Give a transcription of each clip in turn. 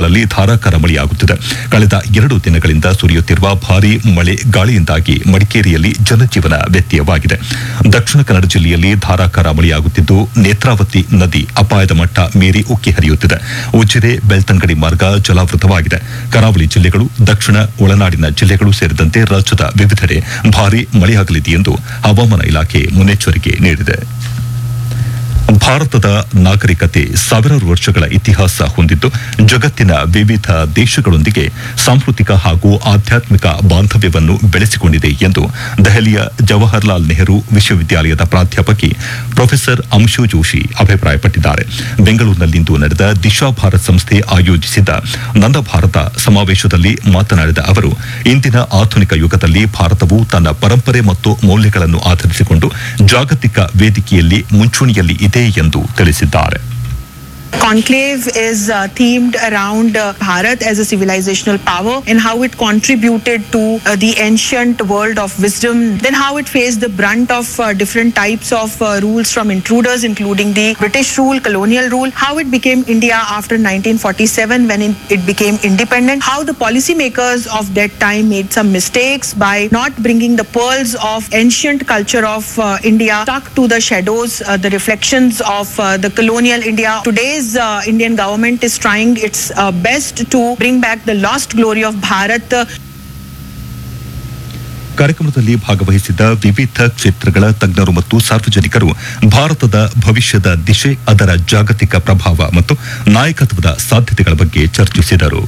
ಜಿಲ್ಲೆಗಳಲ್ಲಿ ಧಾರಾಕಾರ ಮಳೆಯಾಗುತ್ತಿದೆ ಕಳೆದ ಎರಡು ದಿನಗಳಿಂದ ಸುರಿಯುತ್ತಿರುವ ಭಾರೀ ಮಳೆ ಗಾಳಿಯಿಂದಾಗಿ ಮಡಿಕೇರಿಯಲ್ಲಿ ಜನಜೀವನ ವ್ಯತ್ಯಯವಾಗಿದೆ ದಕ್ಷಿಣ ಕನ್ನಡ ಜಿಲ್ಲೆಯಲ್ಲಿ ಧಾರಾಕಾರ ಮಳೆಯಾಗುತ್ತಿದ್ದು ನೇತ್ರಾವತಿ ನದಿ ಅಪಾಯದ ಮಟ್ಟ ಮೀರಿ ಉಕ್ಕಿ ಹರಿಯುತ್ತಿದೆ ಉಜಿರೆ ಬೆಳ್ತಂಗಡಿ ಮಾರ್ಗ ಜಲಾವೃತವಾಗಿದೆ ಕರಾವಳಿ ಜಿಲ್ಲೆಗಳು ದಕ್ಷಿಣ ಒಳನಾಡಿನ ಜಿಲ್ಲೆಗಳು ಸೇರಿದಂತೆ ರಾಜ್ಯದ ವಿವಿಧೆಡೆ ಭಾರೀ ಮಳೆಯಾಗಲಿದೆ ಎಂದು ಹವಾಮಾನ ಇಲಾಖೆ ಮುನ್ನೆಚ್ಚರಿಕೆ ನೀಡಿದೆ ಭಾರತದ ನಾಗರಿಕತೆ ಸಾವಿರಾರು ವರ್ಷಗಳ ಇತಿಹಾಸ ಹೊಂದಿದ್ದು ಜಗತ್ತಿನ ವಿವಿಧ ದೇಶಗಳೊಂದಿಗೆ ಸಾಂಸ್ಕೃತಿಕ ಹಾಗೂ ಆಧ್ಯಾತ್ಮಿಕ ಬಾಂಧವ್ಯವನ್ನು ಬೆಳೆಸಿಕೊಂಡಿದೆ ಎಂದು ದೆಹಲಿಯ ಜವಾಹರ್ಲಾಲ್ ನೆಹರು ವಿಶ್ವವಿದ್ಯಾಲಯದ ಪ್ರಾಧ್ಯಾಪಕಿ ಪ್ರೊಫೆಸರ್ ಅಂಶು ಜೋಶಿ ಅಭಿಪ್ರಾಯಪಟ್ಟಿದ್ದಾರೆ ಬೆಂಗಳೂರಿನಲ್ಲಿಂದು ನಡೆದ ದಿಶಾ ಭಾರತ್ ಸಂಸ್ಥೆ ಆಯೋಜಿಸಿದ್ದ ನನ್ನ ಭಾರತ ಸಮಾವೇಶದಲ್ಲಿ ಮಾತನಾಡಿದ ಅವರು ಇಂದಿನ ಆಧುನಿಕ ಯುಗದಲ್ಲಿ ಭಾರತವು ತನ್ನ ಪರಂಪರೆ ಮತ್ತು ಮೌಲ್ಯಗಳನ್ನು ಆಧರಿಸಿಕೊಂಡು ಜಾಗತಿಕ ವೇದಿಕೆಯಲ್ಲಿ ಮುಂಚೂಣಿಯಲ್ಲಿ ಇದೆ ಎಂದು ತಿಳಿಸಿದ್ದಾರೆ Conclave is uh, themed around uh, Bharat as a civilizational power and how it contributed to uh, the ancient world of wisdom, then how it faced the brunt of uh, different types of uh, rules from intruders, including the British rule, colonial rule, how it became India after 1947 when it, it became independent, how the policymakers of that time made some mistakes by not bringing the pearls of ancient culture of uh, India stuck to the shadows, uh, the reflections of uh, the colonial India. Today's uh, Indian government is trying its uh, best to bring back the lost glory of Bharat. uh, ಕಾರ್ಯಕ್ರಮದಲ್ಲಿ ಭಾಗವಹಿಸಿದ್ದ ವಿವಿಧ ಕ್ಷೇತ್ರಗಳ ತಜ್ಞರು ಮತ್ತು ಸಾರ್ವಜನಿಕರು ಭಾರತದ ಭವಿಷ್ಯದ ದಿಶೆ ಅದರ ಜಾಗತಿಕ ಪ್ರಭಾವ ಮತ್ತು ನಾಯಕತ್ವದ ಸಾಧ್ಯತೆಗಳ ಬಗ್ಗೆ ಚರ್ಚಿಸಿದರು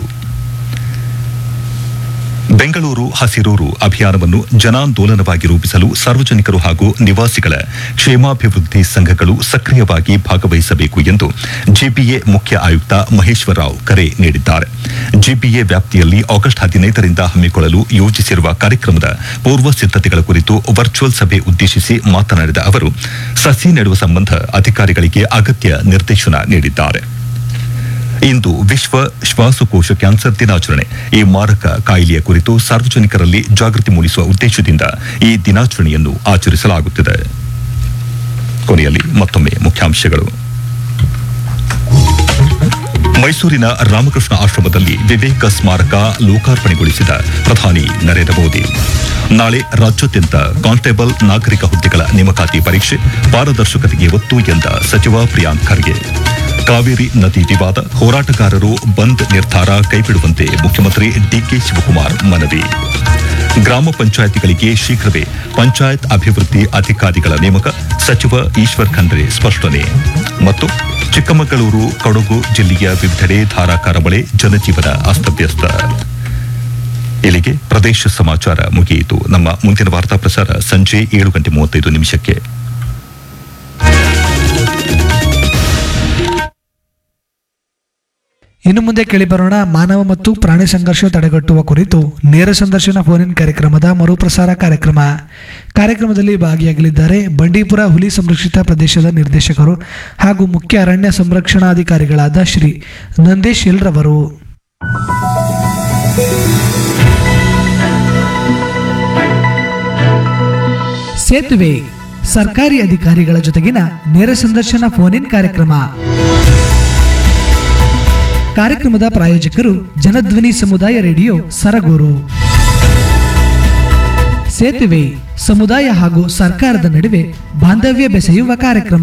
ಬೆಂಗಳೂರು ಹಸಿರೂರು ಅಭಿಯಾನವನ್ನು ಜನಾಂದೋಲನವಾಗಿ ರೂಪಿಸಲು ಸಾರ್ವಜನಿಕರು ಹಾಗೂ ನಿವಾಸಿಗಳ ಕ್ಷೇಮಾಭಿವೃದ್ಧಿ ಸಂಘಗಳು ಸಕ್ರಿಯವಾಗಿ ಭಾಗವಹಿಸಬೇಕು ಎಂದು ಜಿಬಿಎ ಮುಖ್ಯ ಆಯುಕ್ತ ಮಹೇಶ್ವರರಾವ್ ಕರೆ ನೀಡಿದ್ದಾರೆ ಜಿಬಿಎ ವ್ಯಾಪ್ತಿಯಲ್ಲಿ ಆಗಸ್ಟ್ ಹದಿನೈದರಿಂದ ಹಮ್ಮಿಕೊಳ್ಳಲು ಯೋಜಿಸಿರುವ ಕಾರ್ಯಕ್ರಮದ ಪೂರ್ವ ಸಿದ್ದತೆಗಳ ಕುರಿತು ವರ್ಚುವಲ್ ಸಭೆ ಉದ್ದೇಶಿಸಿ ಮಾತನಾಡಿದ ಅವರು ಸಸಿ ನೆಡುವ ಸಂಬಂಧ ಅಧಿಕಾರಿಗಳಿಗೆ ಅಗತ್ಯ ನಿರ್ದೇಶನ ನೀಡಿದ್ದಾರೆ ಇಂದು ವಿಶ್ವ ಶ್ವಾಸಕೋಶ ಕ್ಯಾನ್ಸರ್ ದಿನಾಚರಣೆ ಈ ಮಾರಕ ಕಾಯಿಲೆಯ ಕುರಿತು ಸಾರ್ವಜನಿಕರಲ್ಲಿ ಜಾಗೃತಿ ಮೂಡಿಸುವ ಉದ್ದೇಶದಿಂದ ಈ ದಿನಾಚರಣೆಯನ್ನು ಆಚರಿಸಲಾಗುತ್ತಿದೆ ಕೊನೆಯಲ್ಲಿ ಮತ್ತೊಮ್ಮೆ ಮುಖ್ಯಾಂಶಗಳು ಮೈಸೂರಿನ ರಾಮಕೃಷ್ಣ ಆಶ್ರಮದಲ್ಲಿ ವಿವೇಕ ಸ್ಮಾರಕ ಲೋಕಾರ್ಪಣೆಗೊಳಿಸಿದ ಪ್ರಧಾನಿ ನರೇಂದ್ರ ಮೋದಿ ನಾಳೆ ರಾಜ್ಯಾದ್ಯಂತ ಕಾನ್ಸ್ಟೇಬಲ್ ನಾಗರಿಕ ಹುದ್ದೆಗಳ ನೇಮಕಾತಿ ಪರೀಕ್ಷೆ ಪಾರದರ್ಶಕತೆಗೆ ಒತ್ತು ಎಂದ ಸಚಿವ ಪ್ರಿಯಾಂಕ್ ಖರ್ಗೆ ಕಾವೇರಿ ನದಿ ವಿವಾದ ಹೋರಾಟಗಾರರು ಬಂದ್ ನಿರ್ಧಾರ ಕೈಬಿಡುವಂತೆ ಮುಖ್ಯಮಂತ್ರಿ ಡಿಕೆ ಶಿವಕುಮಾರ್ ಮನವಿ ಗ್ರಾಮ ಪಂಚಾಯತಿಗಳಿಗೆ ಶೀಘ್ರವೇ ಪಂಚಾಯತ್ ಅಭಿವೃದ್ಧಿ ಅಧಿಕಾರಿಗಳ ನೇಮಕ ಸಚಿವ ಈಶ್ವರ್ ಖಂಡ್ರೆ ಸ್ಪಷ್ಟನೆ ಮತ್ತು ಚಿಕ್ಕಮಗಳೂರು ಕೊಡಗು ಜಿಲ್ಲೆಯ ವಿವಿಧೆಡೆ ಧಾರಾಕಾರ ಮಳೆ ಜನಜೀವನ ಅಸ್ತವ್ಯಸ್ತ ಇಲ್ಲಿಗೆ ಪ್ರದೇಶ ಸಮಾಚಾರ ಮುಗಿಯಿತು ನಮ್ಮ ಮುಂದಿನ ವಾರ್ತಾ ಪ್ರಸಾರ ಸಂಜೆ ಏಳು ಗಂಟೆ ಮೂವತ್ತೈದು ನಿಮಿಷಕ್ಕೆ ಇನ್ನು ಮುಂದೆ ಕೇಳಿಬರೋಣ ಮಾನವ ಮತ್ತು ಪ್ರಾಣಿ ಸಂಘರ್ಷ ತಡೆಗಟ್ಟುವ ಕುರಿತು ನೇರ ಸಂದರ್ಶನ ಫೋನ್ ಇನ್ ಕಾರ್ಯಕ್ರಮದ ಮರುಪ್ರಸಾರ ಕಾರ್ಯಕ್ರಮ ಕಾರ್ಯಕ್ರಮದಲ್ಲಿ ಭಾಗಿಯಾಗಲಿದ್ದಾರೆ ಬಂಡೀಪುರ ಹುಲಿ ಸಂರಕ್ಷಿತ ಪ್ರದೇಶದ ನಿರ್ದೇಶಕರು ಹಾಗೂ ಮುಖ್ಯ ಅರಣ್ಯ ಸಂರಕ್ಷಣಾಧಿಕಾರಿಗಳಾದ ಶ್ರೀ ನಂದೀಶ್ ಎಲ್ರವರು ಸೇತುವೆ ಸರ್ಕಾರಿ ಅಧಿಕಾರಿಗಳ ಜೊತೆಗಿನ ನೇರ ಸಂದರ್ಶನ ಫೋನ್ ಇನ್ ಕಾರ್ಯಕ್ರಮ ಕಾರ್ಯಕ್ರಮದ ಪ್ರಾಯೋಜಕರು ಜನಧ್ವನಿ ಸಮುದಾಯ ರೇಡಿಯೋ ಸರಗೂರು ಸೇತುವೆ ಸಮುದಾಯ ಹಾಗೂ ಸರ್ಕಾರದ ನಡುವೆ ಬಾಂಧವ್ಯ ಬೆಸೆಯುವ ಕಾರ್ಯಕ್ರಮ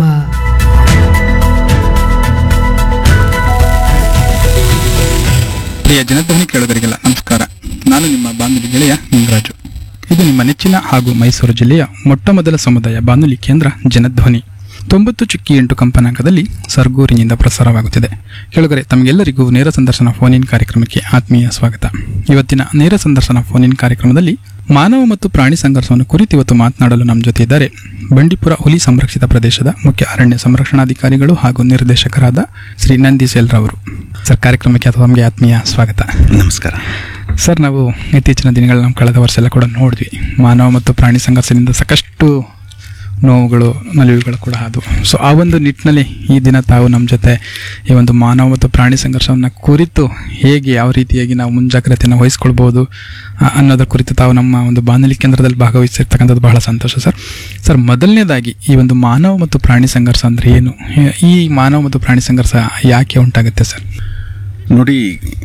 ಪ್ರಿಯ ಜನಧ್ವನಿ ಕೇಳುಗರಿಗೆಲ್ಲ ನಮಸ್ಕಾರ ನಾನು ನಿಮ್ಮ ಬಾನುಲಿ ಗೆಳೆಯ ನಿಂಗರಾಜು ಇದು ನಿಮ್ಮ ನೆಚ್ಚಿನ ಹಾಗೂ ಮೈಸೂರು ಜಿಲ್ಲೆಯ ಮೊಟ್ಟ ಮೊದಲ ಸಮುದಾಯ ಬಾನುಲಿ ಕೇಂದ್ರ ಜನಧ್ವನಿ ತೊಂಬತ್ತು ಚುಕ್ಕಿ ಎಂಟು ಕಂಪನಾಂಕದಲ್ಲಿ ಸರ್ಗೂರಿನಿಂದ ಪ್ರಸಾರವಾಗುತ್ತಿದೆ ಕೇಳುಗರೆ ತಮಗೆಲ್ಲರಿಗೂ ನೇರ ಸಂದರ್ಶನ ಫೋನ್ ಇನ್ ಕಾರ್ಯಕ್ರಮಕ್ಕೆ ಆತ್ಮೀಯ ಸ್ವಾಗತ ಇವತ್ತಿನ ನೇರ ಸಂದರ್ಶನ ಫೋನ್ ಇನ್ ಕಾರ್ಯಕ್ರಮದಲ್ಲಿ ಮಾನವ ಮತ್ತು ಪ್ರಾಣಿ ಸಂಘರ್ಷವನ್ನು ಕುರಿತು ಇವತ್ತು ಮಾತನಾಡಲು ನಮ್ಮ ಜೊತೆ ಇದ್ದಾರೆ ಬಂಡೀಪುರ ಹುಲಿ ಸಂರಕ್ಷಿತ ಪ್ರದೇಶದ ಮುಖ್ಯ ಅರಣ್ಯ ಸಂರಕ್ಷಣಾಧಿಕಾರಿಗಳು ಹಾಗೂ ನಿರ್ದೇಶಕರಾದ ಶ್ರೀ ನಂದೀಶ್ ಎಲ್ರವರು ಸರ್ ಕಾರ್ಯಕ್ರಮಕ್ಕೆ ಅಥವಾ ನಮಗೆ ಆತ್ಮೀಯ ಸ್ವಾಗತ ನಮಸ್ಕಾರ ಸರ್ ನಾವು ಇತ್ತೀಚಿನ ದಿನಗಳಲ್ಲಿ ನಮ್ಮ ಕಳೆದ ವರ್ಷ ಎಲ್ಲ ಕೂಡ ನೋಡಿದ್ವಿ ಮಾನವ ಮತ್ತು ಪ್ರಾಣಿ ಸಂಘರ್ಷದಿಂದ ಸಾಕಷ್ಟು ನೋವುಗಳು ನಲಿವುಗಳು ಕೂಡ ಆದವು ಸೊ ಆ ಒಂದು ನಿಟ್ಟಿನಲ್ಲಿ ಈ ದಿನ ತಾವು ನಮ್ಮ ಜೊತೆ ಈ ಒಂದು ಮಾನವ ಮತ್ತು ಪ್ರಾಣಿ ಸಂಘರ್ಷವನ್ನು ಕುರಿತು ಹೇಗೆ ಯಾವ ರೀತಿಯಾಗಿ ನಾವು ಮುಂಜಾಗ್ರತೆಯನ್ನು ವಹಿಸ್ಕೊಳ್ಬೋದು ಆ, ಅನ್ನೋದ್ರ ಕುರಿತು ತಾವು ನಮ್ಮ ಒಂದು ಬಾನುಲಿ ಕೇಂದ್ರದಲ್ಲಿ ಭಾಗವಹಿಸಿರ್ತಕ್ಕಂಥದ್ದು ಬಹಳ ಸಂತೋಷ ಸರ್ ಸರ್ ಮೊದಲನೇದಾಗಿ ಈ ಒಂದು ಮಾನವ ಮತ್ತು ಪ್ರಾಣಿ ಸಂಘರ್ಷ ಅಂದರೆ ಏನು ಈ ಮಾನವ ಮತ್ತು ಪ್ರಾಣಿ ಸಂಘರ್ಷ ಯಾಕೆ ಉಂಟಾಗುತ್ತೆ ಸರ್ ನೋಡಿ